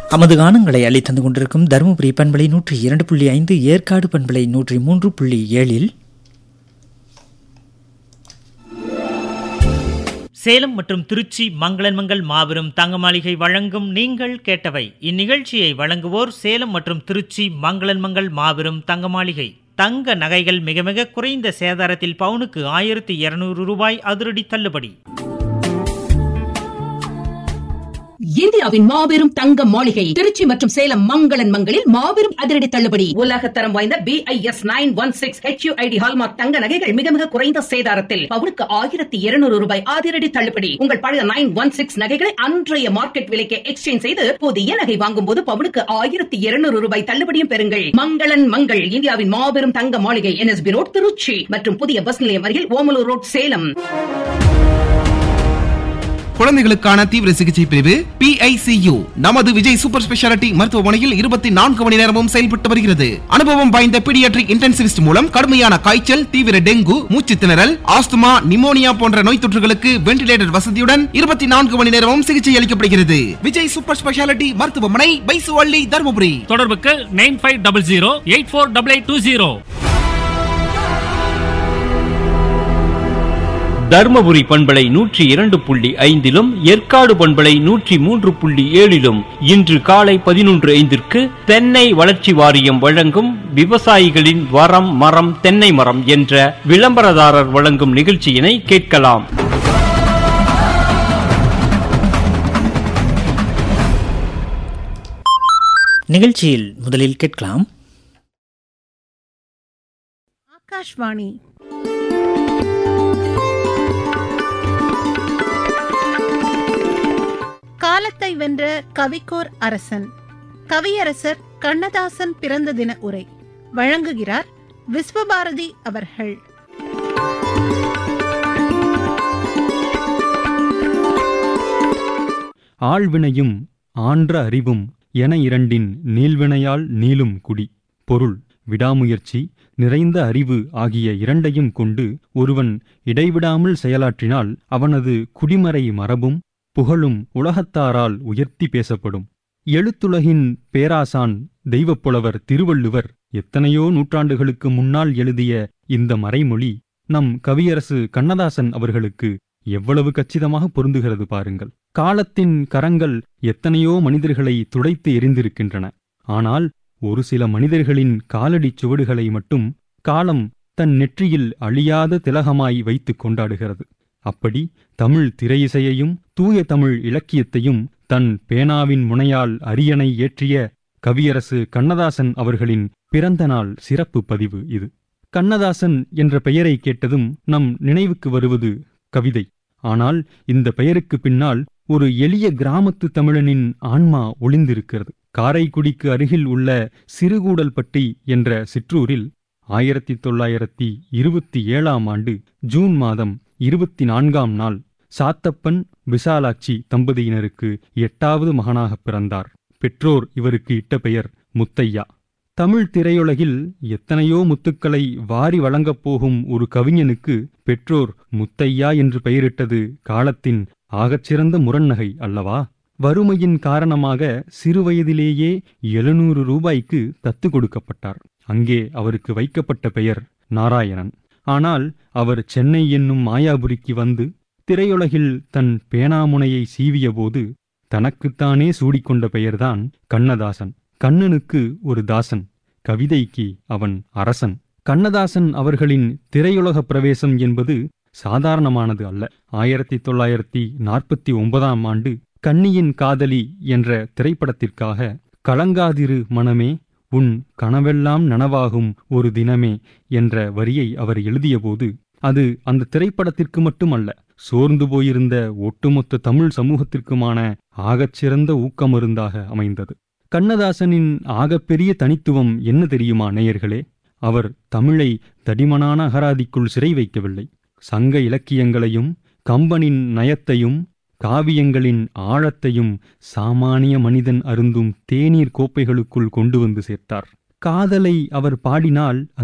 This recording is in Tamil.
நமது கானங்களை அளித்தந்து கொண்டிருக்கும் தருமபுரி பண்பலை நூற்றி இரண்டு புள்ளி ஐந்து ஏற்காடு பண்பலை நூற்றி மூன்று புள்ளி ஏழில் சேலம் மற்றும் திருச்சி மங்களன்மங்கள் மாபெரும் தங்க மாளிகை வழங்கும் நீங்கள் கேட்டவை இந்நிகழ்ச்சியை வழங்குவோர் சேலம் மற்றும் திருச்சி மங்களன்மங்கள் மாபெரும் தங்க மாளிகை தங்க நகைகள் மிக மிக குறைந்த சேதாரத்தில் பவுனுக்கு ஆயிரத்தி இருநூறு ரூபாய் அதிரடி தள்ளுபடி இந்தியாவின் மாபெரும் தங்க மாளிகை திருச்சி மற்றும் சேலம் மங்களன் மங்களில் மாபெரும் அதிரடி தள்ளுபடி உலக தரம் வாய்ந்த B I S nine one six HUID hallmark தங்க நகைகள் மிக மிக குறைந்த சேதாரத்தில் பவுனுக்கு ஆயிரத்தி இருநூறு ரூபாய் அதிரடி தள்ளுபடி உங்கள் பழைய நைன் ஒன் சிக்ஸ் நகைகளை அன்றைய மார்க்கெட் விலைக்கு எக்ஸ்சேஞ்ச் செய்து புதிய நகை வாங்கும் போது பவுனுக்கு ஆயிரத்தி இருநூறு ரூபாய் தள்ளுபடியும் பெறுங்கள் மங்களன் மங்கள் இந்தியாவின் மாபெரும் தங்க மாளிகை என்எஸ்பி ரோட் திருச்சி மற்றும் புதிய பஸ் நிலையம் அருகில் ஓமலூர் ரோட் சேலம் குழந்தைகளுக்கான தீவிர சிகிச்சை பிரிவு PICU நமது விஜய் சூப்பர் ஸ்பெஷாலிட்டி மருத்துவமனையில் இருபத்தி நான்கு மணி நேரமும் செயல்பட்டு வருகிறது அனுபவம் வாய்ந்த பீடியாட்ரிக் இன்டென்சிவிஸ்ட் மூலம் கடுமையான காய்ச்சல் தீவிர டெங்கு மூச்சு திணறல் ஆஸ்துமா நிமோனியா போன்ற நோய் தொற்றுகளுக்கு வென்டிலேட்டர் வசதியுடன் இருபத்தி நான்கு மணி நேரமும் சிகிச்சை அளிக்கப்படுகிறது விஜய் சூப்பர் ஸ்பெஷாலிட்டி மருத்துவமனை பைசுவள்ளி தருமபுரி தொடர்புக்கு nine five double zero eight four double eight two zero Dharmapuri பண்பலை நூற்றி இரண்டு புள்ளி ஐந்திலும் ஏற்காடு பண்பலை நூற்றி மூன்று புள்ளி ஏழிலும் இன்று காலை பதினொன்று ஐந்திற்கு தென்னை வளர்ச்சி வாரியம் வழங்கும் விவசாயிகளின் வரம் மரம் தென்னை மரம் என்ற விளம்பரதாரர் வழங்கும் நிகழ்ச்சியினை கேட்கலாம் நிகழ்ச்சியில் முதலில் கேட்கலாம் ஆகாஷ்வாணி காலத்தை வென்ற கவிக்கோர் அரசன் கவியரசர் கண்ணதாசன் பிறந்த தின உரை வழங்குகிறார் விஸ்வபாரதி அவர்கள் ஆழ்வினையும் ஆன்ற அறிவும் என இரண்டின் நீள்வினையால் நீளும் குடி பொருள் விடாமுயற்சி நிறைந்த அறிவு ஆகிய இரண்டையும் கொண்டு ஒருவன் இடைவிடாமல் செயலாற்றினால் அவனது குடிமறை மரபும் புகழும் உலகத்தாரால் உயர்த்தி பேசப்படும் எழுத்துலகின் பேராசான் தெய்வப்புலவர் திருவள்ளுவர் எத்தனையோ நூற்றாண்டுகளுக்கு முன்னால் எழுதிய இந்த மறைமொழி நம் கவியரசு கண்ணதாசன் அவர்களுக்கு எவ்வளவு கச்சிதமாக பொருந்துகிறது பாருங்கள் காலத்தின் கரங்கள் எத்தனையோ மனிதர்களை துடைத்து எரிந்திருக்கின்றன ஆனால் ஒரு சில மனிதர்களின் காலடிச் சுவடுகளை மட்டும் காலம் தன் நெற்றியில் அழியாத திலகமாய் வைத்துக் கொண்டாடுகிறது அப்படி தமிழ் திரையிசையையும் தூய தமிழ் இலக்கியத்தையும் தன் பேனாவின் முனையால் அரியணை ஏற்றிய கவியரசு கண்ணதாசன் அவர்களின் பிறந்த நாள் சிறப்பு பதிவு இது கண்ணதாசன் என்ற பெயரை கேட்டதும் நம் நினைவுக்கு வருவது கவிதை ஆனால் இந்த பெயருக்கு பின்னால் ஒரு எளிய கிராமத்து தமிழனின் ஆன்மா ஒளிந்திருக்கிறது காரைக்குடிக்கு அருகில் உள்ள சிறுகூடல்பட்டி என்ற சிற்றூரில் ஆயிரத்தி தொள்ளாயிரத்தி இருபத்தி ஏழாம் ஆண்டு ஜூன் மாதம் இருபத்தி நான்காம் நாள் சாத்தப்பன் விசாலாட்சி தம்பதியினருக்கு எட்டாவது மகனாகப் பிறந்தார் பெற்றோர் இவருக்கு இட்ட பெயர் முத்தையா தமிழ் திரையுலகில் எத்தனையோ முத்துக்களை வாரி வழங்கப் போகும் ஒரு கவிஞனுக்கு பெற்றோர் முத்தையா என்று பெயரிட்டது காலத்தின் ஆகச்சிறந்த முரண்நகை அல்லவா வறுமையின் காரணமாக சிறுவயதிலேயே எழுநூறு ரூபாய்க்கு தத்து கொடுக்கப்பட்டார் அங்கே அவருக்கு வைக்கப்பட்ட பெயர் நாராயணன் ஆனால் அவர் சென்னை என்னும் மாயாபுரிக்கு வந்து திரையுலகில் தன் பேனாமுனையை சீவியபோது தனக்குத்தானே சூடிக்கொண்ட பெயர்தான் கண்ணதாசன் கண்ணனுக்கு ஒரு தாசன் கவிதைக்கு அவன் அரசன் கண்ணதாசன் அவர்களின் திரையுலக பிரவேசம் என்பது சாதாரணமானது அல்ல ஆயிரத்தி தொள்ளாயிரத்தி நாற்பத்தி ஒன்பதாம் ஆண்டு கன்னியின் காதலி என்ற திரைப்படத்திற்காக கலங்காதிரு மனமே உன் கனவெல்லாம் நனவாகும் ஒரு தினமே என்ற வரியை அவர் எழுதியபோது அது அந்த திரைப்படத்திற்கு மட்டுமல்ல சோர்ந்து போயிருந்த ஒட்டுமொத்த தமிழ் சமூகத்திற்குமான ஆகச்சிறந்த ஊக்கமருந்தாக அமைந்தது கண்ணதாசனின் ஆகப்பெரிய தனித்துவம் என்ன தெரியுமா நேயர்களே அவர் தமிழை தடிமனான அகராதிக்குள் சிறை வைக்கவில்லை சங்க இலக்கியங்களையும் கம்பனின் நயத்தையும் காவியங்களின் ஆழத்தையும் சாமானிய மனிதன் அருந்தும் தேநீர் கோப்பைகளுக்குள் கொண்டு வந்து சேர்த்தார் காதலை அவர் பாடினால்